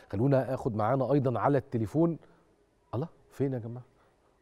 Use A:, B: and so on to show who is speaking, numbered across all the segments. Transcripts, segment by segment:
A: خلونا اخد معانا ايضا على التليفون الله فين يا جماعه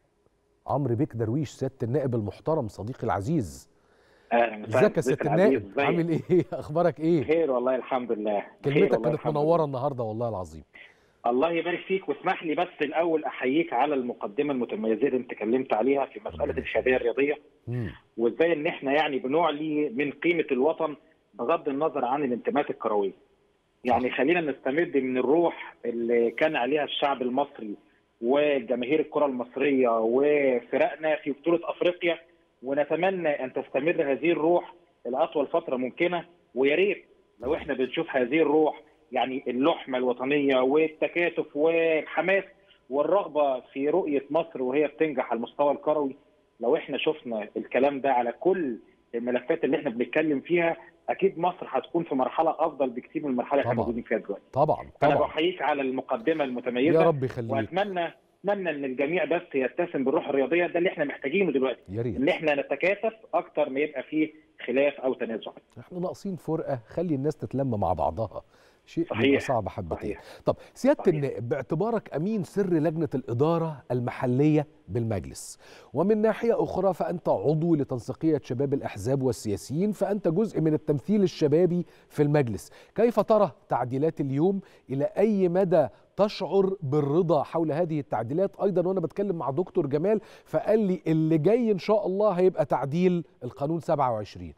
A: عمرو بيك درويش سياده النائب المحترم صديقي العزيز
B: اهلا وسهلا
A: ازيك يا سياده
B: ضيف العزيز،
A: النائب
B: ازيك؟
A: عامل ايه اخبارك ايه
B: خير والله الحمد لله خير
A: كلمتك
B: والله
A: كانت
B: الحمد
A: منوره
B: لله.
A: النهارده والله العظيم
B: الله يبارك فيك واسمح لي بس الاول احييك على المقدمه المتميزه اللي انت اتكلمت عليها في مساله الشهاديه الرياضيه
A: مم.
B: وازاي ان احنا يعني بنعلي من قيمه الوطن بغض النظر عن الانتماءات الكرويه. يعني خلينا نستمد من الروح اللي كان عليها الشعب المصري وجماهير الكره المصريه وفرقنا في بطوله افريقيا ونتمنى ان تستمر هذه الروح لاطول فتره ممكنه ويا ريت لو احنا بنشوف هذه الروح يعني اللحمه الوطنيه والتكاتف والحماس والرغبه في رؤيه مصر وهي بتنجح على المستوى الكروي لو احنا شفنا الكلام ده على كل الملفات اللي احنا بنتكلم فيها اكيد مصر هتكون في مرحله افضل بكتير من المرحله اللي احنا
A: طبعاً.
B: موجودين فيها دلوقتي.
A: طبعا
B: انا
A: طبعا
B: بحييك على المقدمه المتميزه
A: يا رب يخليك
B: واتمنى اتمنى ان الجميع بس يتسم بالروح الرياضيه ده اللي احنا محتاجينه دلوقتي
A: يا ريت
B: ان احنا نتكاتف اكتر ما يبقى فيه خلاف او تنازع
A: احنا ناقصين فرقه خلي الناس تتلم مع بعضها شيء
B: صحيح.
A: بيبقى صعب حبتين
B: صحيح.
A: طب سياده
B: صحيح.
A: النائب باعتبارك امين سر لجنه الاداره المحليه بالمجلس ومن ناحيه اخرى فانت عضو لتنسيقيه شباب الاحزاب والسياسيين فانت جزء من التمثيل الشبابي في المجلس كيف ترى تعديلات اليوم الى اي مدى تشعر بالرضا حول هذه التعديلات ايضا وانا بتكلم مع دكتور جمال فقال لي اللي جاي ان شاء الله هيبقى تعديل القانون 27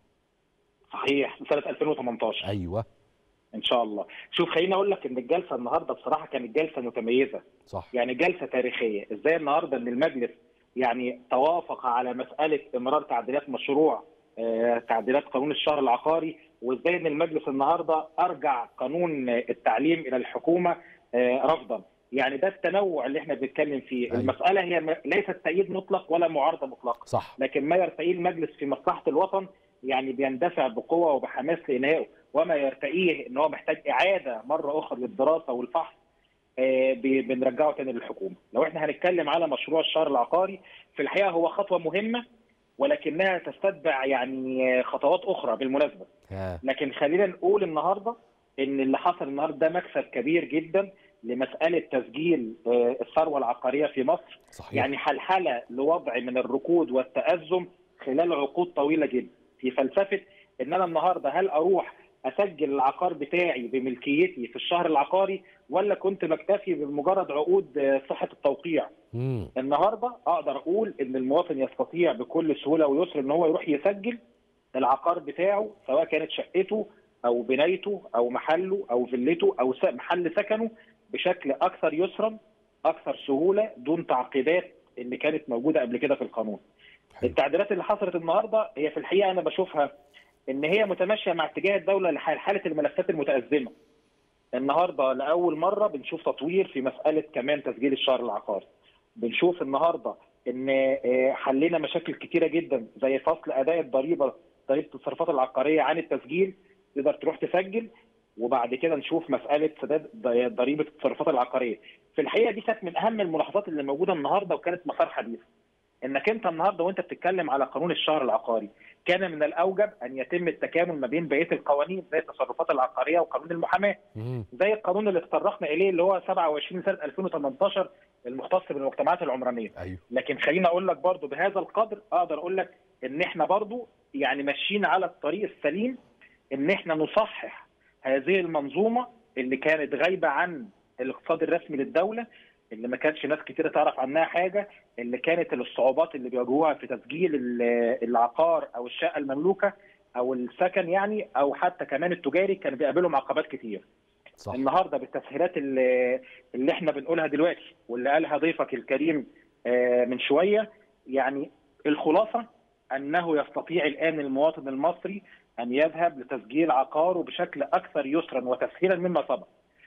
B: صحيح سنه 2018
A: ايوه
B: ان شاء الله شوف خليني اقول لك ان الجلسه النهارده بصراحه كانت جلسه متميزه
A: صح
B: يعني جلسه تاريخيه ازاي النهارده ان المجلس يعني توافق على مساله امرار تعديلات مشروع آه، تعديلات قانون الشهر العقاري وازاي ان المجلس النهارده ارجع قانون التعليم الى الحكومه آه، رفضا يعني ده التنوع اللي احنا بنتكلم فيه
A: أيوة.
B: المساله هي م- ليست تأييد مطلق ولا معارضه مطلقه
A: صح
B: لكن ما يرتقيه المجلس في مصلحه الوطن يعني بيندفع بقوه وبحماس لانهائه وما يرتقيه ان هو محتاج اعاده مره اخرى للدراسه والفحص آه، ب- بنرجعه تاني للحكومه. لو احنا هنتكلم على مشروع الشهر العقاري في الحقيقه هو خطوه مهمه ولكنها تستتبع يعني آه، خطوات اخرى بالمناسبه.
A: ها.
B: لكن خلينا نقول النهارده ان اللي حصل النهارده ده مكسب كبير جدا لمساله تسجيل آه، الثروه العقاريه في مصر
A: صحيح
B: يعني حلحله لوضع من الركود والتأزم خلال عقود طويله جدا في فلسفه ان انا النهارده هل اروح اسجل العقار بتاعي بملكيتي في الشهر العقاري ولا كنت بكتفي بمجرد عقود آه، صحه التوقيع
A: مم.
B: النهارده اقدر اقول ان المواطن يستطيع بكل سهوله ويسر ان هو يروح يسجل العقار بتاعه سواء كانت شقته او بنايته او محله او فيلته او س- محل سكنه بشكل اكثر يسرا اكثر سهوله دون تعقيدات اللي كانت موجوده قبل كده في القانون.
A: حلو.
B: التعديلات اللي حصلت النهارده هي في الحقيقه انا بشوفها ان هي متماشيه مع اتجاه الدوله لحاله الملفات المتازمه. النهارده لاول مره بنشوف تطوير في مساله كمان تسجيل الشهر العقاري. بنشوف النهارده ان آه، حلينا مشاكل كتيره جدا زي فصل اداء الضريبه ضريبه التصرفات العقاريه عن التسجيل تقدر تروح تسجل وبعد كده نشوف مساله سداد ض- ضريبه التصرفات العقاريه. في الحقيقه دي كانت من اهم الملاحظات اللي موجوده النهارده وكانت مسار حديث. انك انت النهارده وانت بتتكلم على قانون الشهر العقاري كان من الاوجب ان يتم التكامل ما بين بقيه القوانين زي التصرفات العقاريه وقانون المحاماه.
A: مم.
B: زي القانون اللي تطرقنا اليه اللي هو 27 سنه 2018 المختص بالمجتمعات العمرانيه
A: ايوه
B: لكن خليني اقول لك برضو بهذا القدر اقدر اقول لك ان احنا برضو يعني ماشيين على الطريق السليم ان احنا نصحح هذه المنظومه اللي كانت غايبه عن الاقتصاد الرسمي للدوله اللي ما كانش ناس كتير تعرف عنها حاجه اللي كانت الصعوبات اللي بيواجهوها في تسجيل ال- العقار او الشقه المملوكه او السكن يعني او حتى كمان التجاري كان بيقابلهم عقبات كتير
A: صح
B: النهارده بالتسهيلات اللي, اللي احنا بنقولها دلوقتي واللي قالها ضيفك الكريم آه، من شويه يعني الخلاصه انه يستطيع الان المواطن المصري ان يذهب لتسجيل عقاره بشكل اكثر يسرا وتسهيلا مما سبق.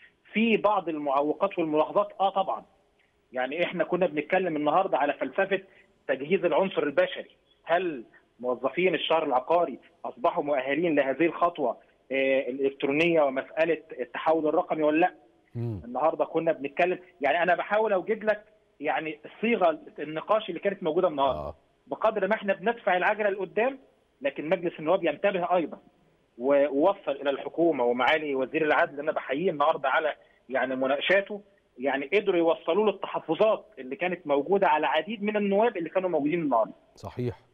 B: في بعض المعوقات والملاحظات اه طبعا يعني احنا كنا بنتكلم النهارده على فلسفه تجهيز العنصر البشري، هل موظفين الشهر العقاري اصبحوا مؤهلين لهذه الخطوه آه، الالكترونيه ومساله التحول الرقمي ولا لا؟
A: مم.
B: النهارده كنا بنتكلم يعني انا بحاول اوجد لك يعني صيغه النقاش اللي كانت موجوده النهارده
A: اه
B: بقدر ما احنا بندفع العجله لقدام لكن مجلس النواب ينتبه ايضا و- ووصل الى الحكومه ومعالي وزير العدل انا بحييه النهارده على يعني مناقشاته يعني قدروا يوصلوا له التحفظات اللي كانت موجوده على عديد من النواب اللي كانوا موجودين النهارده
A: صحيح